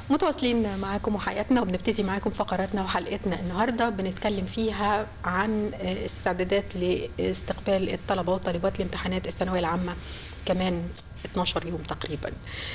متواصلين معاكم وحياتنا وبنبتدي معاكم فقراتنا وحلقتنا النهارده بنتكلم فيها عن استعدادات لاستقبال الطلبه وطالبات الامتحانات الثانويه العامه كمان 12 يوم تقريبا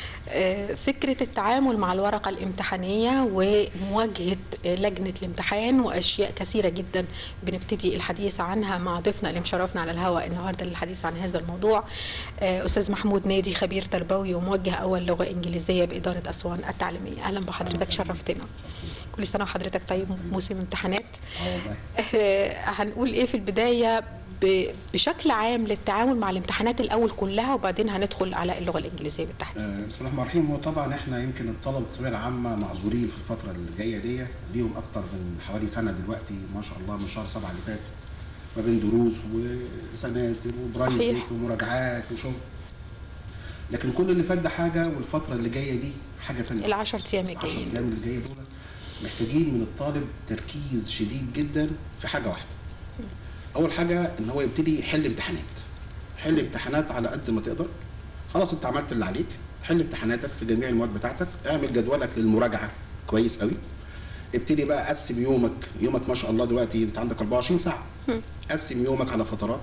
فكرة التعامل مع الورقة الامتحانية ومواجهة لجنة الامتحان وأشياء كثيرة جدا بنبتدي الحديث عنها مع ضيفنا اللي مشرفنا على الهواء النهاردة للحديث عن هذا الموضوع أستاذ محمود نادي خبير تربوي وموجه أول لغة إنجليزية بإدارة أسوان التعليمية أهلا بحضرتك شرفتنا كل سنة وحضرتك طيب موسم امتحانات هنقول إيه في البداية بشكل عام للتعامل مع الامتحانات الاول كلها وبعدين هندخل على اللغه الانجليزيه بالتحديد. آه بسم الله الرحمن الرحيم هو طبعا احنا يمكن الطلبه الثانويه العامه معذورين في الفتره اللي جايه دي ليهم اكتر من حوالي سنه دلوقتي ما شاء الله من شهر سبعه اللي فات ما بين دروس وسناتر وبرايفت ومراجعات وشغل لكن كل اللي فات ده حاجه والفتره اللي جايه دي حاجه ثانيه ال 10 ايام ال 10 الجايين ايام اللي جايه دول محتاجين من الطالب تركيز شديد جدا في حاجه واحده اول حاجه ان هو يبتدي يحل امتحانات حل امتحانات على قد ما تقدر خلاص انت عملت اللي عليك حل امتحاناتك في جميع المواد بتاعتك اعمل جدولك للمراجعه كويس قوي ابتدي بقى قسم يومك يومك ما شاء الله دلوقتي انت عندك 24 ساعه قسم يومك على فترات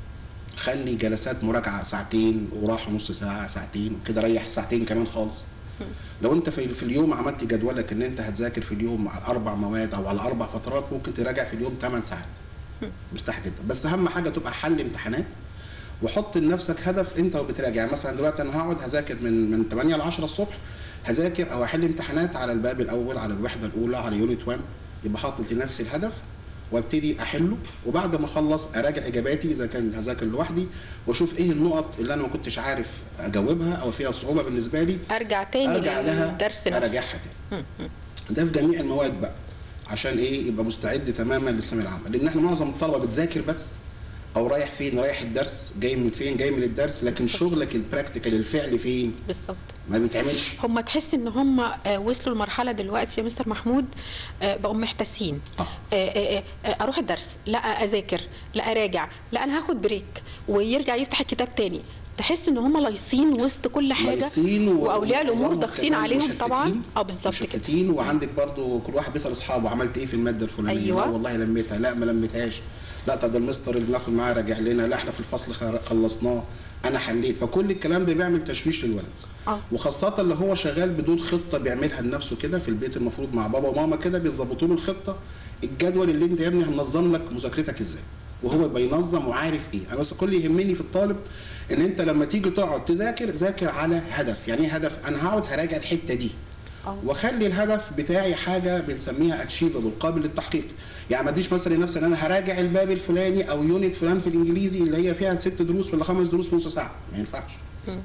خلي جلسات مراجعه ساعتين وراحه نص ساعه ساعتين وكده ريح ساعتين كمان خالص لو انت في, في اليوم عملت جدولك ان انت هتذاكر في اليوم على اربع مواد او على اربع فترات ممكن تراجع في اليوم 8 ساعات مرتاح جدا بس اهم حاجه تبقى حل امتحانات وحط لنفسك هدف انت وبتراجع يعني مثلا دلوقتي انا هقعد هذاكر من من 8 ل 10 الصبح هذاكر او احل امتحانات على الباب الاول على الوحده الاولى على يونت 1 يبقى حاطط لنفسي الهدف وابتدي احله وبعد ما اخلص اراجع اجاباتي اذا كان هذاكر لوحدي واشوف ايه النقط اللي انا ما كنتش عارف اجاوبها او فيها صعوبه بالنسبه لي ارجع تاني ارجع لها للدرس نفسه اراجعها تاني ده في جميع المواد بقى عشان ايه يبقى مستعد تماما للثانويه العامه لان احنا معظم الطلبه بتذاكر بس او رايح فين رايح الدرس جاي من فين جاي من الدرس لكن بالظبط. شغلك البراكتيكال الفعل فين بالظبط ما بيتعملش هم تحس ان هم آه، وصلوا لمرحله دلوقتي يا مستر محمود آه، بقوا محتاسين آه. آه، آه، آه، اروح الدرس لا اذاكر لا اراجع لا انا هاخد بريك ويرجع يفتح الكتاب تاني تحس ان هم لايصين وسط كل حاجه لايصين و- واولياء الامور ومعظمهم ضاغطين كمان عليهم مشتتين. طبعا اه بالظبط كده مشتتين وعندك برضو كل واحد بيسال اصحابه عملت ايه في الماده الفلانيه أيوة. لا والله لميتها لا ما لميتهاش لا طب ده المستر اللي بناخد معاه راجع لنا لا احنا في الفصل خر- خلصناه انا حليت فكل الكلام ده بيعمل تشويش للولد اه وخاصة اللي هو شغال بدون خطة بيعملها لنفسه كده في البيت المفروض مع بابا وماما كده بيظبطوا له الخطة الجدول اللي انت يا ابني هننظم لك مذاكرتك ازاي وهو يبقى ينظم وعارف ايه انا بس كل اللي يهمني في الطالب ان انت لما تيجي تقعد تذاكر ذاكر على هدف يعني ايه هدف انا هقعد هراجع الحتة دي اه واخلي الهدف بتاعي حاجه بنسميها اتشيفبل قابل للتحقيق يعني ما اديش مثلا لنفسي ان انا هراجع الباب الفلاني او يونت فلان في الانجليزي اللي هي فيها ست دروس ولا خمس دروس في نص ساعه ما ينفعش مم.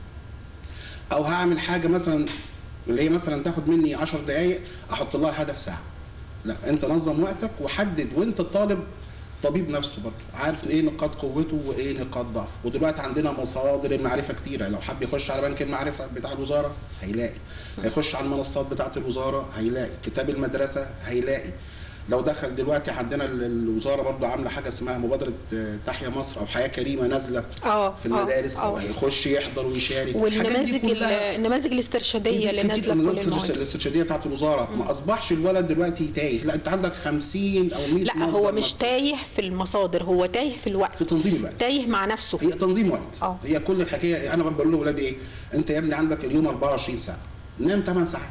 او هعمل حاجه مثلا اللي هي مثلا تاخد مني 10 دقائق احط لها هدف ساعه لا انت نظم وقتك وحدد وانت الطالب طبيب نفسه برضه عارف ايه نقاط قوته وايه نقاط ضعفه ودلوقتي عندنا مصادر المعرفه كتيره لو حب يخش على بنك المعرفه بتاع الوزاره هيلاقي هيخش على المنصات بتاعه الوزاره هيلاقي كتاب المدرسه هيلاقي لو دخل دلوقتي عندنا ال- الوزاره برضه عامله حاجه اسمها مبادره آه، تحيا مصر او حياه كريمه نازله اه في المدارس اه يخش يحضر ويشارك الحاجات دي والنماذج ال- كلها النماذج الاسترشاديه اللي كتير نازله من في كل الناس المواد الاسترشاديه بتاعت الوزاره ما اصبحش الولد دلوقتي تايه لا انت عندك 50 او 100 لا مصدر هو مش مصدر. تايه في المصادر هو تايه في الوقت في تنظيم الوقت تايه مع نفسه هي تنظيم وقت اه. هي كل الحكايه انا بقول لاولادي ايه انت يا ابني عندك اليوم 24 ساعه نام 8 ساعات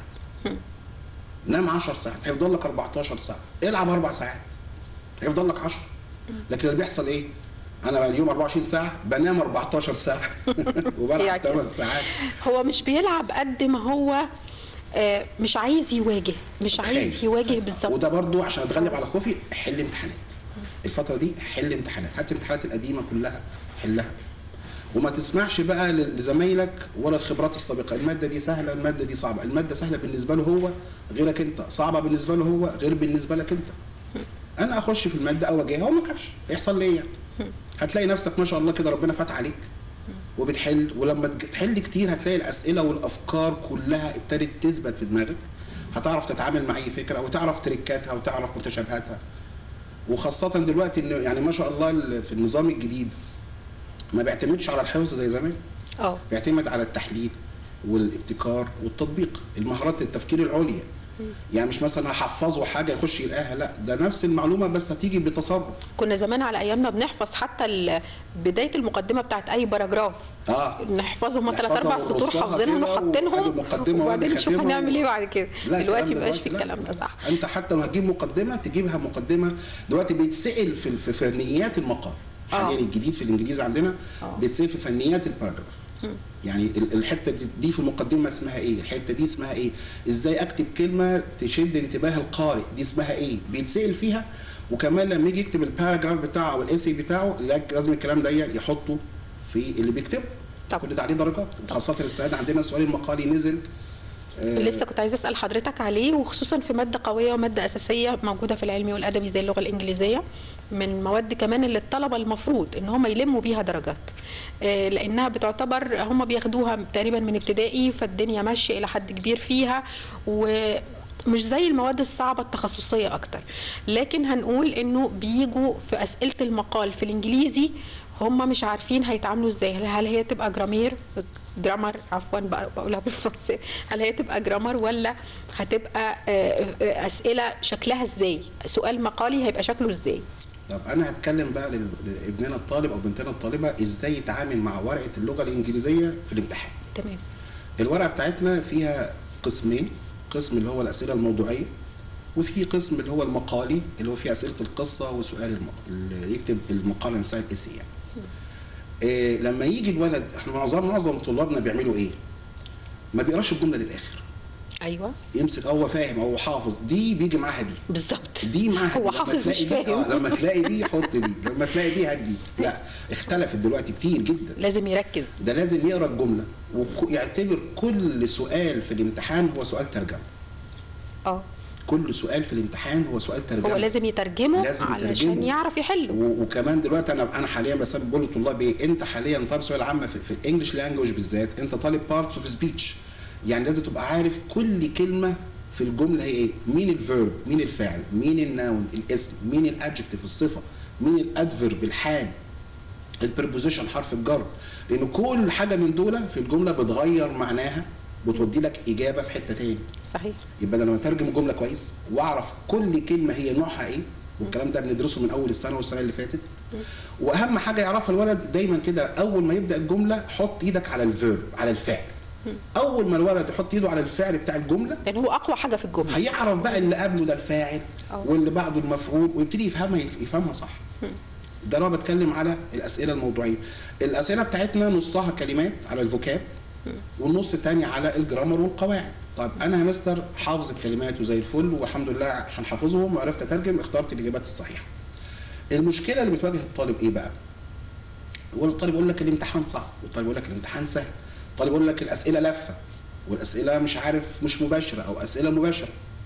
نام 10 ساعات هيفضل لك 14 ساعه العب اربع ساعات هيفضل لك 10 لكن اللي بيحصل ايه انا اليوم 24 ساعه بنام 14 ساعه وبلعب يعكس. 8 ساعات هو مش بيلعب قد ما هو آه، مش عايز يواجه مش عايز خايف. يواجه بالظبط وده برضو عشان اتغلب على خوفي حل امتحانات الفتره دي حل امتحانات هات الامتحانات القديمه كلها حلها وما تسمعش بقى لزمايلك ولا الخبرات السابقه الماده دي سهله الماده دي صعبه الماده سهله بالنسبه له هو غيرك انت صعبه بالنسبه له هو غير بالنسبه لك انت انا اخش في الماده او اواجهها وما اخافش يحصل لي ايه يعني هتلاقي نفسك ما شاء الله كده ربنا فاتح عليك وبتحل ولما تج- تحل كتير هتلاقي الاسئله والافكار كلها ابتدت تثبت في دماغك هتعرف تتعامل مع اي فكره وتعرف تركاتها وتعرف متشابهاتها وخاصه دلوقتي ان يعني ما شاء الله ال- في النظام الجديد ما بيعتمدش على الحفظ زي زمان اه بيعتمد على التحليل والابتكار والتطبيق المهارات التفكير العليا يعني مش مثلا هحفظه حاجه يخش يلاقيها لا ده نفس المعلومه بس هتيجي بتصرف كنا زمان على ايامنا بنحفظ حتى ال- بدايه المقدمه بتاعت اي باراجراف اه نحفظهم ثلاث نحفظها اربع سطور ونرصها حافظينهم كده وحاطينهم وحاجة مقدمة وبعدين وادي نشوف خاتمة هنعمل ايه بعد كده لا دلوقتي الكلام ده مبقاش في دلوقتي لا. الكلام ده صح انت حتى لو هتجيب مقدمه تجيبها مقدمه دلوقتي بيتسال في في فنيات المقال آه. حاليا الجديد في الانجليزي عندنا آه. بيتسال في فنيات الباراجراف يعني ال- الحته دي- دي في المقدمه اسمها ايه الحته دي اسمها ايه ازاي اكتب كلمه تشد انتباه القارئ دي اسمها ايه بيتسال فيها وكمان لما يجي يكتب الباراجراف بتاعه او الايسي بتاعه لا- لازم الكلام ده يحطه في اللي بيكتبه طب. كل ده عليه درجات خاصه السنه دي عندنا السؤال المقالي نزل آه، لسه كنت عايزه اسال حضرتك عليه وخصوصا في ماده قويه وماده اساسيه موجوده في العلمي والادبي زي اللغه الانجليزيه من مواد كمان اللي الطلبه المفروض ان هم يلموا بيها درجات آه، لانها بتعتبر هم بياخدوها تقريبا من ابتدائي فالدنيا ماشيه الى حد كبير فيها ومش زي المواد الصعبه التخصصيه اكتر لكن هنقول انه بيجوا في اسئله المقال في الانجليزي هم مش عارفين هيتعاملوا ازاي هل- هل هي تبقى جرامير جرامر عفوا بق- بقولها بالفرنسي هل هي تبقى جرامر ولا هتبقى آه، آه، اسئله شكلها ازاي سؤال مقالي هيبقى شكله ازاي طب انا هتكلم بقى لل- لابننا الطالب او بنتنا الطالبه ازاي يتعامل مع ورقه اللغه الانجليزيه في الامتحان تمام الورقه بتاعتنا فيها قسمين قسم اللي هو الاسئله الموضوعيه وفي قسم اللي هو المقالي اللي هو فيه اسئله القصه وسؤال المق... اللي يكتب المقاله نفسها الاسي يعني إيه لما يجي الولد احنا معظم معظم طلابنا بيعملوا ايه ما بيقراش الجمله للاخر ايوه يمسك هو فاهم هو حافظ دي بيجي معاها دي بالظبط دي معاها هو دي. لما حافظ مش تلاقي دي- فاهم. آه لما تلاقي دي حط دي لما تلاقي دي هات دي لا اختلفت دلوقتي كتير جدا لازم يركز ده لازم يقرا الجمله ويعتبر كل سؤال في الامتحان هو سؤال ترجمه اه كل سؤال في الامتحان هو سؤال ترجمه هو لازم يترجمه لازم علشان يترجمه. يعرف يحله و- وكمان دلوقتي انا انا حاليا بس أنا بقول للطلاب ايه انت حاليا طالب سؤال عامه في, في الانجليش لانجوج بالذات انت طالب بارتس اوف سبيتش يعني لازم تبقى عارف كل كلمه في الجمله هي ايه مين الفيرب مين الفعل مين الناون الاسم مين الادجكتيف الصفه مين الادفيرب الحال البربوزيشن حرف الجر لان كل حاجه من دول في الجمله بتغير معناها بتودي لك اجابه في حته تاني صحيح يبقى أنا لما اترجم الجمله كويس واعرف كل كلمه هي نوعها ايه والكلام ده بندرسه من اول السنه والسنه اللي فاتت واهم حاجه يعرفها الولد دايما كده اول ما يبدا الجمله حط ايدك على الفيرب على الفعل اول ما الولد يحط ايده على الفعل بتاع الجمله لان هو اقوى حاجه في الجمله هيعرف بقى اللي قبله ده الفاعل أه. واللي بعده المفعول ويبتدي يفهمها يفهمها صح ده انا بتكلم على الاسئله الموضوعيه الاسئله بتاعتنا نصها كلمات على الفوكاب والنص الثاني على الجرامر والقواعد طب انا يا مستر حافظ الكلمات وزي الفل والحمد لله عشان حافظهم وعرفت اترجم اخترت الاجابات الصحيحه المشكله اللي بتواجه الطالب ايه بقى يقول الطالب يقول لك الامتحان صعب والطالب يقول لك الامتحان سهل الطالب يقول لك الاسئله لفه والاسئله مش عارف مش مباشره او اسئله مباشره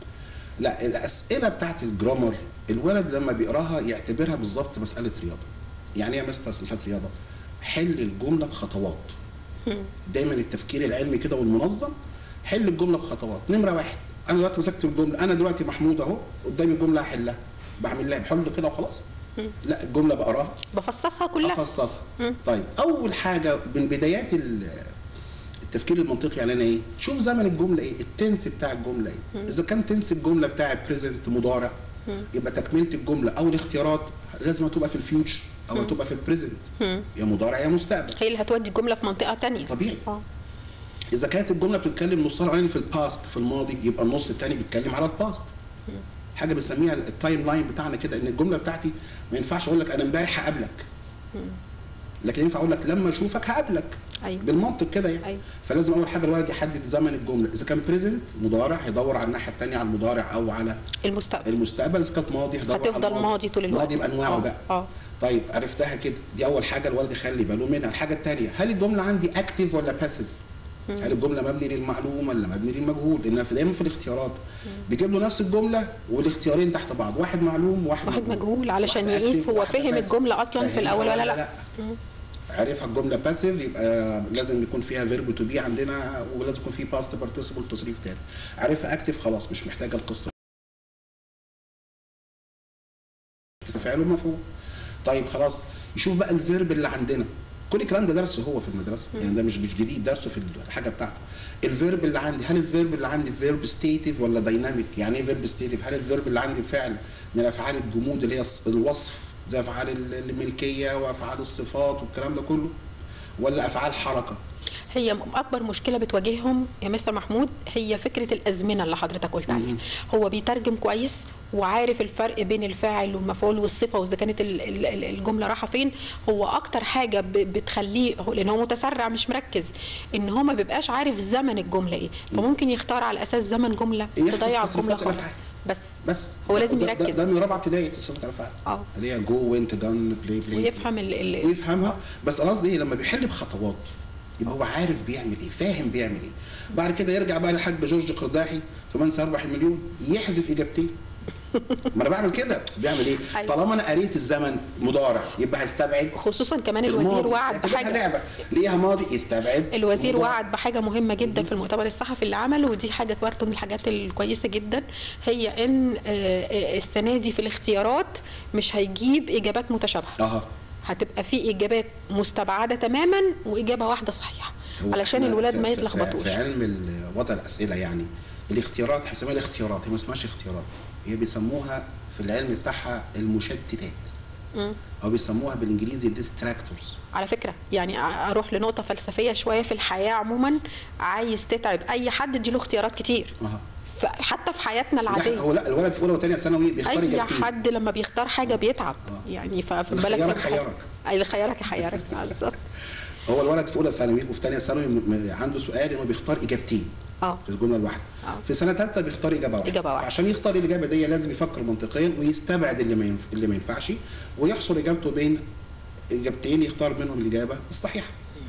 لا الاسئله بتاعت الجرامر الولد لما بيقراها يعتبرها بالظبط مساله رياضه يعني ايه يا مستر مساله رياضه حل الجمله بخطوات دايما التفكير العلمي كده والمنظم حل الجمله بخطوات نمره واحد انا دلوقتي مسكت الجمله انا دلوقتي محمود اهو قدامي الجمله هحلها بعمل لها بحل كده وخلاص لا الجمله بقراها بفصصها كلها افصصها مم. طيب اول حاجه من بدايات ال- التفكير المنطقي يعني انا ايه شوف زمن الجمله ايه التنس بتاع الجمله ايه اذا كان تنس الجمله بتاع بريزنت مضارع يبقى تكمله الجمله او الاختيارات لازم تبقى في الفيوتشر او هتبقى في البريزنت مم. يا مضارع يا مستقبل هي اللي هتودي الجمله في منطقه تانية طبيعي. اه اذا كانت الجمله بتتكلم نصها الاولاني في الباست في الماضي يبقى النص الثاني بيتكلم على الباست حاجه بنسميها التايم لاين بتاعنا كده ان الجمله بتاعتي ما ينفعش اقول لك انا امبارح هقابلك لكن ينفع اقول لك لما اشوفك هقابلك ايوه بالمنطق كده يعني أيوة. فلازم اول حاجه الولد يحدد زمن الجمله اذا كان بريزنت مضارع هيدور على الناحيه الثانيه على المضارع او على المستقبل المستقبل اذا كانت ماضي هيدور على هتفضل الماضي. ماضي طول الوقت ماضي بانواعه آه، بقى اه طيب عرفتها كده دي اول حاجه الولد يخلي باله منها الحاجه الثانيه هل الجمله عندي اكتف ولا باسيف هل الجمله مبني للمعلوم ولا مبني للمجهول لان في دايما في الاختيارات بيجيب له نفس الجمله والاختيارين تحت بعض واحد معلوم وواحد واحد مجهول علشان واحد يقيس active هو وواحد فهم passive. الجملة أصلاً في فاهمها الأول ولا لا؟ عارفها الجمله باسيف يبقى لازم يكون فيها فيرب تو بي عندنا ولازم يكون فيه باست بارتيسيبل تصريف تاني عارفها اكتف خلاص مش محتاجه القصه فعل ومفعول طيب خلاص يشوف بقى الفيرب اللي عندنا كل الكلام ده درسه هو في المدرسه يعني ده مش مش جديد درسه في الحاجه بتاعته الفيرب اللي عندي هل الفيرب اللي عندي فيرب ستيتيف ولا دايناميك يعني ايه فيرب ستيتيف هل الفيرب اللي عندي فعل من افعال الجمود اللي هي الص- الوصف زي افعال ال- الملكيه وافعال الصفات والكلام ده كله ولا افعال حركه هي م- اكبر مشكله بتواجههم يا مستر محمود هي فكره الازمنه اللي حضرتك قلت عليها هو بيترجم كويس وعارف الفرق بين الفاعل والمفعول والصفه واذا كانت ال- ال- ال- الجمله رايحه فين هو اكتر حاجه ب- بتخليه هو- لان هو متسرع مش مركز ان هو ما بيبقاش عارف زمن الجمله ايه فممكن يختار على اساس زمن جمله يحفظ تضيع تصريفات الجمله خالص الأفعال. بس بس هو لازم ده- ده- يركز. ده من رابعه ابتدائي تصريفات الافعال اه اللي هي جو وينت جان بلاي بلاي ويفهم ال ال ويفهمها بس انا قصدي ايه لما بيحل بخطوات يبقى هو عارف بيعمل ايه فاهم بيعمل ايه بعد كده يرجع بقى لحاج جورج قرداحي في من سيربح المليون يحذف اجابتين ما انا بعمل كده بيعمل ايه أيوة. طالما انا قريت الزمن مضارع يبقى هيستبعد خصوصا كمان الوزير الماضي. وعد اعتبرها بحاجه لعبه ليها ماضي يستبعد الوزير المضارع. وعد بحاجه مهمه جدا في المؤتمر الصحفي اللي عمله ودي حاجه برضه من الحاجات الكويسه جدا هي ان آه، آه، السنه دي في الاختيارات مش هيجيب اجابات متشابهه اها هتبقى في اجابات مستبعده تماما واجابه واحده صحيحه هو علشان إحنا الولاد في- ما في- يتلخبطوش في علم ال- وضع الاسئله يعني الاختيارات احنا بنسميها الاختيارات هي ما اسمهاش اختيارات هي بيسموها في العلم بتاعها المشتتات مم. او بيسموها بالانجليزي ديستراكتورز على فكره يعني اروح لنقطه فلسفيه شويه في الحياه عموما عايز تتعب اي حد اديله اختيارات كتير اها ف- حتى في حياتنا لا العاديه هو لا الولد في اولى وثانيه ثانوي بيختار اي اجابتين حد لما بيختار حاجه بيتعب آه. يعني ففي اللي بالك خيرك من- خيرك. اي اللي خيرك يحيرك بالظبط هو الولد في اولى ثانوي وفي ثانيه ثانوي م- م- عنده سؤال انه بيختار اجابتين اه في الجمله الواحده آه. في سنه ثالثه بيختار اجابه واحده إجابة واحدة. عشان يختار الاجابه دي لازم يفكر منطقيا ويستبعد اللي ما ينف... اللي ما ينفعش ويحصر اجابته بين اجابتين يختار منهم الاجابه الصحيحه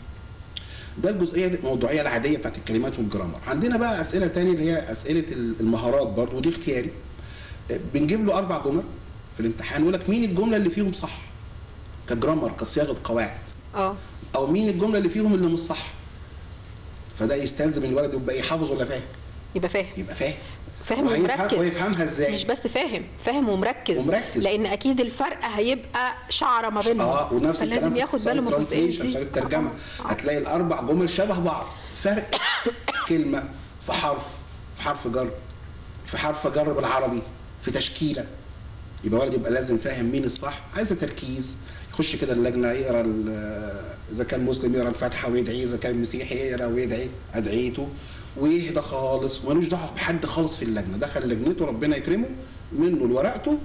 ده الجزئيه الموضوعيه العاديه بتاعت الكلمات والجرامر عندنا بقى اسئله تانية اللي هي اسئله المهارات برضه ودي اختياري بنجيب له اربع جمل في الامتحان يقول لك مين الجمله اللي فيهم صح كجرامر كصياغه قواعد اه او مين الجمله اللي فيهم اللي مش صح فده يستلزم الولد يبقى يحافظ ولا فاهم يبقى فاهم يبقى فاهم فاهم وهيفهم- ومركز ويفهمها ازاي مش بس فاهم فاهم ومركز ومركز. لان اكيد الفرق هيبقى شعره ما بينهم اه ونفس الكلام فلازم في ياخد سؤال باله من الجزئيه الترانسليشن دي سؤال الترجمه آه، آه. هتلاقي الاربع جمل شبه بعض فرق كلمه في حرف في حرف جر في حرف جر بالعربي في تشكيله يبقى ولد يبقى لازم فاهم مين الصح عايزه تركيز يخش كده اللجنه يقرا ال- اذا كان مسلم يقرا الفاتحه ويدعي اذا كان مسيحي يقرا ويدعي ادعيته ويهدى خالص ومالوش دعوه بحد خالص في اللجنه دخل لجنته ربنا يكرمه منه لورقته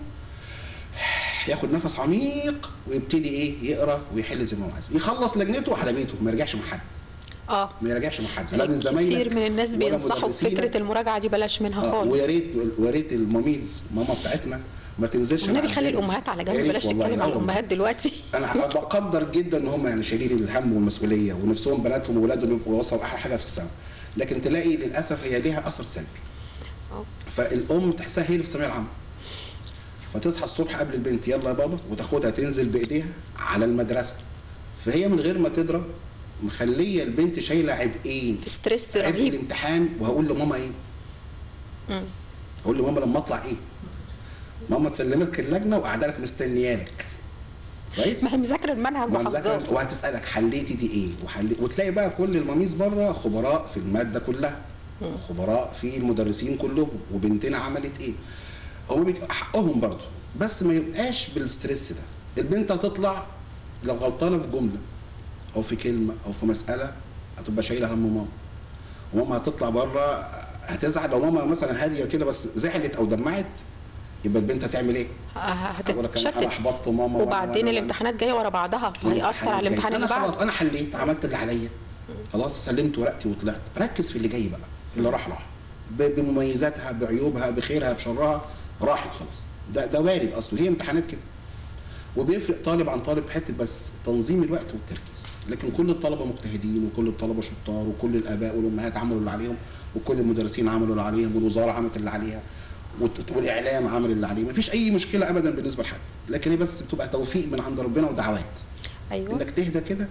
ياخد نفس عميق ويبتدي ايه يقرا ويحل زي ما هو عايز يخلص لجنته على بيته ما يرجعش مع حد اه ما يرجعش مع حد لا من زمايلك كتير من الناس ولا بينصحوا مدرسينك. بفكره المراجعه دي بلاش منها آه، خالص ويا ريت ويا ريت الماميز ماما بتاعتنا ما تنزلش والنبي مع خلي البنت. الامهات على يا جنب ريت بلاش والله، تتكلم آه على والله. الامهات دلوقتي انا بقدر جدا ان هم يعني شايلين الهم والمسؤوليه ونفسهم بناتهم واولادهم يبقوا وصلوا احلى حاجه في السنه لكن تلاقي للاسف هي ليها اثر سلبي آه. فالام تحسها هي اللي في الثانويه العامه فتصحى الصبح قبل البنت يلا يا بابا وتاخدها تنزل بايديها على المدرسه فهي من غير ما تضرب مخليه البنت شايله عبئين في ستريس عبء رهيب الامتحان وهقول لماما ايه؟ مم. هقول لماما لما اطلع ايه؟ ماما تسلمك اللجنه وقاعده لك مستنيالك كويس؟ ما هي مذاكره المنهج ما مذاكرة وحافظاه وهتسالك حليتي دي ايه وحلي... وتلاقي بقى كل الماميز بره خبراء في الماده كلها خبراء في المدرسين كلهم وبنتنا عملت ايه هو بيك... حقهم برضه بس ما يبقاش بالستريس ده البنت هتطلع لو غلطانه في جمله او في كلمه او في مساله هتبقى شايله هم ماما وماما هتطلع بره هتزعل لو ماما مثلا هاديه كده بس زعلت او دمعت يبقى البنت هتعمل ايه؟ آه، هقول لك انا انا هتتشتت احبطت ماما وأنا- وبعدين وأنا- الامتحانات جايه ورا بعضها هيأثر على الامتحان اللي انا خلاص بعده انا حليت عملت اللي عليا خلاص سلمت ورقتي وطلعت ركز في اللي جاي بقى اللي راح راح ب- بمميزاتها بعيوبها بخيرها بشرها راحت خلاص ده ده وارد اصلا هي امتحانات كده وبيفرق طالب عن طالب في حته بس تنظيم الوقت والتركيز لكن كل الطلبه مجتهدين وكل الطلبه شطار وكل الاباء والامهات عملوا اللي عليهم وكل المدرسين عملوا اللي عليهم والوزاره عملت اللي عليها والت- والاعلام عمل اللي عليه مفيش اي مشكله ابدا بالنسبه لحد لكن هي بس بتبقى توفيق من عند ربنا ودعوات ايوه انك تهدى كده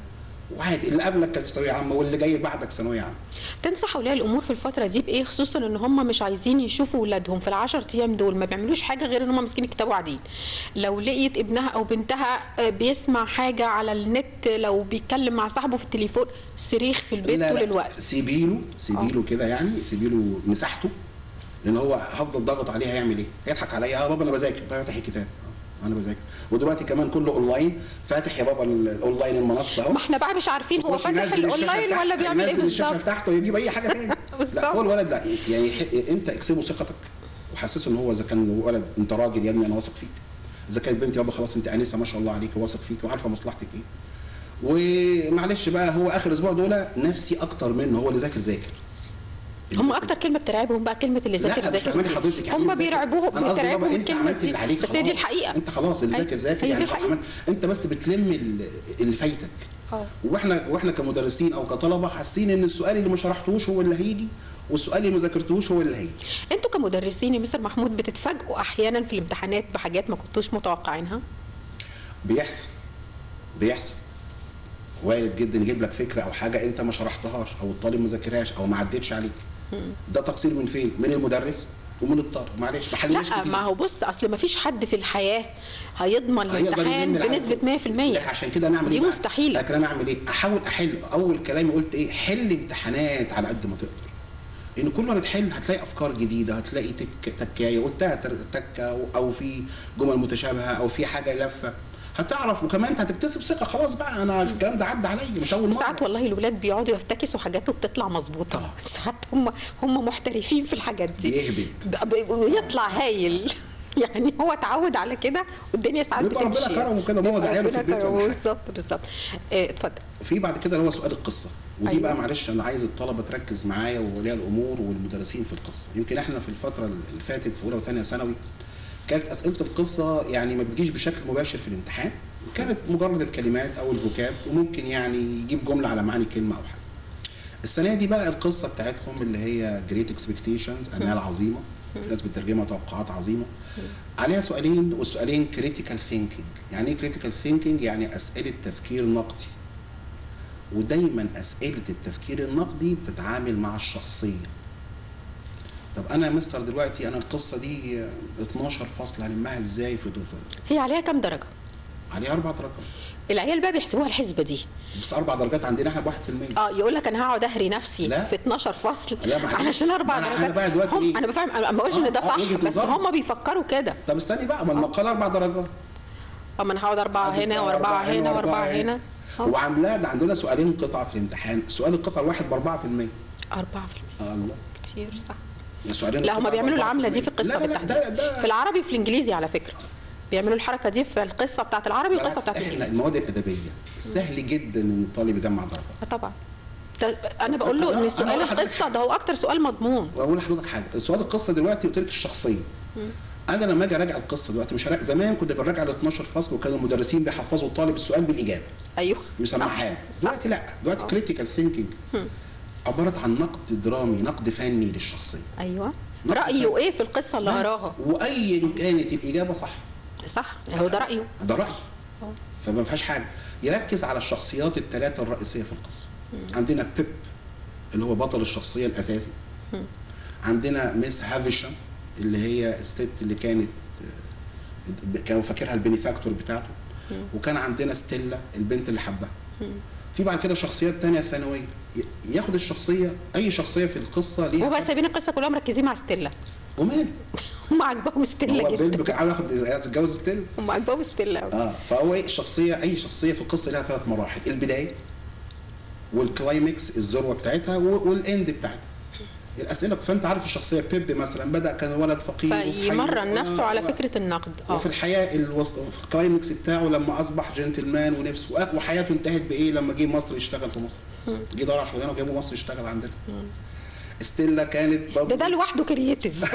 وعادي اللي قبلك كان في ثانويه عامه واللي جاي بعدك ثانويه عامه تنصح اولياء الامور في الفتره دي بايه خصوصا ان هم مش عايزين يشوفوا اولادهم في العشر ايام دول ما بيعملوش حاجه غير ان هم ماسكين الكتاب وقاعدين لو لقيت ابنها او بنتها آه، بيسمع حاجه على النت لو بيتكلم مع صاحبه في التليفون صريخ في البيت لا طول لا الوقت سيبيله سيبيله كده يعني سيبيله مساحته لان هو هفضل ضاغط عليه هيعمل ايه؟ هيضحك عليا اه بابا انا بذاكر فاتح الكتاب آه، انا بذاكر ودلوقتي كمان كله اونلاين فاتح يا بابا ال- الاونلاين المنصه اهو ما احنا بقى مش عارفين هو يخش فاتح ينزل الشاشة الاونلاين لتحت، ولا بيعمل ايه ينزل الشاشه بالظبط لتحت ويجيب اي حاجه تاني بالظبط. لا هو الولد لا يعني ح- انت اكسبه ثقتك وحسسه ان هو اذا كان ولد انت راجل يا ابني انا واثق فيك اذا كانت بنت يابا خلاص انت انسه ما شاء الله عليك واثق فيك وعارفه مصلحتك ايه ومعلش بقى هو اخر اسبوع دول نفسي اكتر منه هو اللي ذاكر ذاكر اللي هم ذاكر اكتر كلمه بترعبهم بقى كلمه اللي ذاكر لا مش ذاكر فاهماني دي. حضرتك يعني هم إيه ذاكر؟ بيرعبوهم انا قصدي بيترعبوا بابا من انت الكلمه عملت دي اللي عليك بس هي دي خلاص. الحقيقه انت خلاص اللي أيوة. ذاكر ذاكر هي دي يعني الحقيقة. عملت انت بس بتلم ال- اللي فايتك اه. واحنا واحنا كمدرسين او كطلبه حاسين ان السؤال اللي ما شرحتوش هو اللي هيجي والسؤال اللي ما ذاكرتوش هو اللي هيجي انتوا كمدرسين يا مستر محمود بتتفاجئوا احيانا في الامتحانات بحاجات ما كنتوش متوقعينها بيحصل بيحصل وارد جدا يجيب لك فكره او حاجه انت ما شرحتهاش او الطالب ما ذاكرهاش او ما عدتش عليك ده تقصير من فين؟ من المدرس ومن الطالب معلش ما حلناش لا كتير ما هو بص اصل ما فيش حد في الحياه هيضمن هيقدر الامتحان يلم العدد بنسبه كله. 100% لك عشان كده نعمل دي ايه بقى؟ مستحيله لكن انا اعمل ايه؟ احاول احل اول كلامي قلت ايه؟ حل امتحانات على قد ما تقدر. لان كل ما بتحل هتلاقي افكار جديده هتلاقي تك تكايه قلتها تر- تكه او في جمل متشابهه او في حاجه لفه هتعرف وكمان انت هتكتسب ثقه خلاص بقى انا الكلام ده عدى عليا مش اول مره ساعات والله الولاد بيقعدوا يفتكسوا حاجات وبتطلع مظبوطه آه. ساعات هم هم محترفين في الحاجات دي بيهبط ده ب- ويطلع هايل يعني هو اتعود على كده والدنيا ساعات بيبقى ربنا بتمشي كرمه كده، ماما بيبقى داعية له في ربنا البيت ولا كرمه، حاجة. بالظبط بالظبط إيه، اتفضل في بعد كده اللي هو سؤال القصه ودي أيوة. بقى معلش انا عايز الطلبه تركز معايا وولياء الامور والمدرسين في القصه يمكن احنا في الفتره اللي فاتت في اولى وثانيه ثانوي كانت اسئله القصه يعني ما بتجيش بشكل مباشر في الامتحان كانت مجرد الكلمات او الفوكاب وممكن يعني يجيب جمله على معاني كلمه او حاجه السنه دي بقى القصه بتاعتهم اللي هي جريت اكسبكتيشنز امال عظيمه في ناس بتترجمها توقعات عظيمه عليها سؤالين والسؤالين كريتيكال ثينكينج يعني ايه كريتيكال ثينكينج يعني اسئله تفكير نقدي ودايما اسئله التفكير النقدي بتتعامل مع الشخصيه طب انا يا مستر دلوقتي انا القصه دي 12 فصل هلمها ازاي في في- هي عليها كام درجه عليها اربع درجات العيال بقى بيحسبوها الحسبه دي بس اربع درجات عندنا احنا ب 1% اه يقول لك انا هقعد اهري نفسي لا. في 12 فصل لا، معلش. علشان اربع أنا- أنا درجات بقى دلوقتي هم إيه؟ انا بفهم انا ما بقولش آه، ان ده آه، صح وجهة بس نظرهم. هم بيفكروا كده طب استني بقى ما المقال اربع درجات اما انا هقعد اربعه هنا واربعه هنا واربعه هنا آه، وعاملاه ده عندنا سؤالين قطع في الامتحان سؤال القطع الواحد ب 4% 4% آه الله كتير صح يعني سؤالين لا هم القطع بيعملوا ب 4%. العمله دي في لا القصه لا لا ده بالتحديد ده في العربي وفي الانجليزي على فكره بيعملوا الحركه دي في القصه بتاعت العربي والقصه بالعكس بتاعت احنا الانجليزي المواد الادبيه سهل جدا ان الطالب يجمع درجات آه، طبعا ده- انا بقول له لا، ان أنا سؤال أقول لحضرتك القصه حاجة. ده هو اكتر سؤال مضمون واقول لحضرتك حاجه سؤال القصه دلوقتي قلت لك الشخصيه انا لما اجي اراجع القصه دلوقتي مش هراجع زمان كنا بنراجع ال 12 فصل وكانوا المدرسين بيحفظوا الطالب السؤال بالاجابه ايوه يسمعها له دلوقتي لا دلوقتي كريتيكال ثينكينج عباره عن نقد درامي نقد فني للشخصيه ايوه نقد رايه فني. ايه في القصه اللي بس قراها وايا كانت الاجابه صح صح هو ده رايه ده رايي فما فيهاش حاجه يركز على الشخصيات الثلاثه الرئيسيه في القصه عندنا بيب اللي هو بطل الشخصيه الاساسي عندنا ميس هافيشام اللي هي الست اللي كانت آه، كانوا فاكرها البينيفاكتور بتاعته وكان عندنا ستيلا البنت اللي حبها في بعد كده شخصيات تانية ثانوية ي- ياخد الشخصية أي شخصية في القصة هو بقى ليها سايبين القصه كلها مركزين مع ستيلا ومال هم عاجباهم ستيلا هو فيلم جدا كان عاوز ياخد يتجوز ستيلا هم عاجباهم ستيلا قوي اه فهو ايه الشخصيه اي شخصيه في القصه لها ثلاث مراحل البدايه والكلايمكس الذروه بتاعتها و- والاند بتاعتها الاسئله فانت عارف الشخصيه بيب مثلا بدا كان ولد فقير وفي حي- فيمرن نفسه آه، على و- فكره النقد اه وفي الحياه الوسط في الكلايمكس بتاعه لما اصبح جنتلمان ونفسه وأ- وحياته انتهت بايه لما جه مصر يشتغل في مصر جه دور على شغلانه وجابه مصر يشتغل عندنا ستيلا كانت ده برضه ده لوحده كرييتيف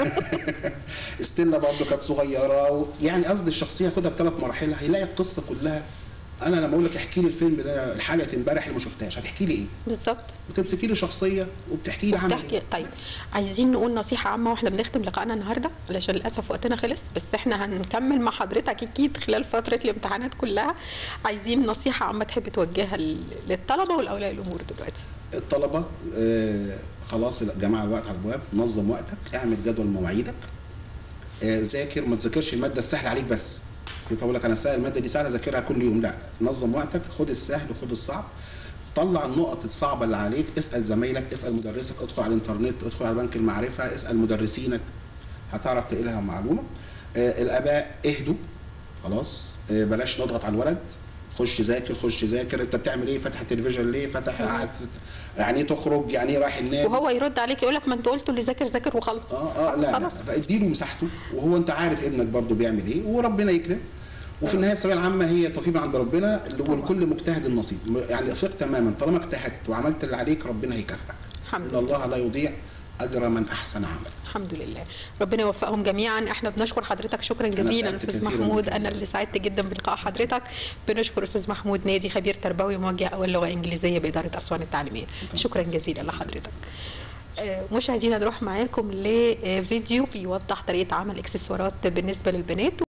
ستيلا برضه كانت صغيره و... يعني قصدي الشخصيه ياخدها بثلاث مراحل هيلاقي القصه كلها انا لما اقول لك احكي لي الفيلم ده الحلقه امبارح اللي ما شفتهاش هتحكي لي ايه بالظبط بتمسكي لي شخصيه وبتحكي لي عنها بتحكي طيب عايزين نقول نصيحة عامة واحنا بنختم لقائنا النهاردة علشان للأسف وقتنا خلص بس احنا هنكمل مع حضرتك أكيد خلال فترة الامتحانات كلها عايزين نصيحة عامة تحب توجهها لل- للطلبة والأولياء الأمور دلوقتي الطلبه آه خلاص الجماعه الوقت على الابواب نظم وقتك اعمل جدول مواعيدك آه ذاكر ما تذاكرش الماده السهله عليك بس يطول لك انا سهل الماده دي سهله ذاكرها كل يوم لا نظم وقتك خد السهل وخد الصعب طلع النقط الصعبه اللي عليك اسال زمايلك اسال مدرسك ادخل على الانترنت ادخل على بنك المعرفه اسال مدرسينك هتعرف تقلها معلومه آه الاباء اهدوا خلاص آه بلاش نضغط على الولد خش ذاكر خش ذاكر انت بتعمل ايه فاتح التلفزيون ليه فاتح قاعد يعني ايه تخرج يعني ايه رايح النادي وهو يرد عليك يقول لك ما انت قلت اللي ذاكر ذاكر وخلص اه اه لا, لا خلاص فاديله مساحته وهو انت عارف ابنك برضه بيعمل ايه وربنا يكرم وفي النهايه الثانويه العامه هي توفيق من عند ربنا اللي هو لكل مجتهد النصيب يعني ثق تماما طالما اجتهدت وعملت اللي عليك ربنا هيكافئك الحمد ان لله الله لا يضيع اجر من احسن عملا الحمد لله ربنا يوفقهم جميعا احنا بنشكر حضرتك شكرا جزيلا سعدت استاذ كثيراً محمود بك. انا اللي سعدت جدا بلقاء حضرتك بنشكر استاذ محمود نادي خبير تربوي موجه اول لغه انجليزيه باداره اسوان التعليميه شكرا جزيلا لحضرتك آه، مشاهدينا نروح معاكم لفيديو بيوضح طريقه عمل اكسسوارات بالنسبه للبنات